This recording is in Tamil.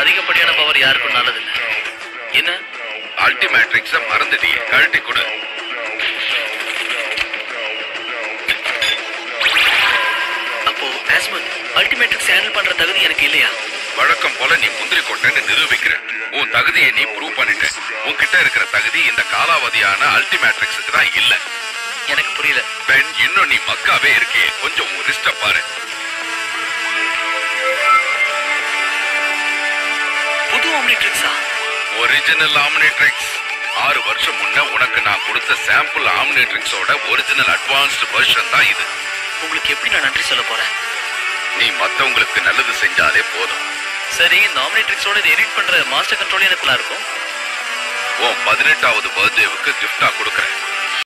அதிகப்படியான பவர் யாருக்கும் நல்லது இல்ல என்ன அல்டிமேட்ரிக்ஸ மறந்துட்டியே கழட்டி கொடு அப்போ ஆஸ்மன் அல்டிமேட்ரிக்ஸ் ஹேண்டில் பண்ற தகுதி எனக்கு இல்லையா வழக்கம் போல நீ முந்திரி கொட்டைன்னு நிரூபிக்கிற உன் தகுதியை நீ ப்ரூவ் பண்ணிட்ட உன்கிட்ட இருக்கிற தகுதி இந்த காலாவதியான அல்டிமேட்ரிக்ஸுக்கு தான் இல்ல எனக்கு புரியல பெண் இன்னும் நீ மக்காவே இருக்கே கொஞ்சம் உன் ரிஸ்ட பாரு புது ஆம்னிட்ரிக்ஸா ஒரிஜினல் ஆம்னிட்ரிக்ஸ் ஆறு வருஷம் முன்ன உனக்கு நான் கொடுத்த சாம்பிள் ஆம்னிட்ரிக்ஸோட ஒரிஜினல் அட்வான்ஸ்டு வெர்ஷன் தான் இது உங்களுக்கு எப்படி நான் நன்றி சொல்ல போறேன் நீ மத்தவங்களுக்கு நல்லது செஞ்சாலே போதும் சரி இந்த ஆம்னிட்ரிக்ஸோட இதை எடிட் பண்ற மாஸ்டர் கண்ட்ரோல் எனக்குள்ள இருக்கும் உன் பதினெட்டாவது பர்த்டேவுக்கு கிஃப்டா கொடுக்கறேன்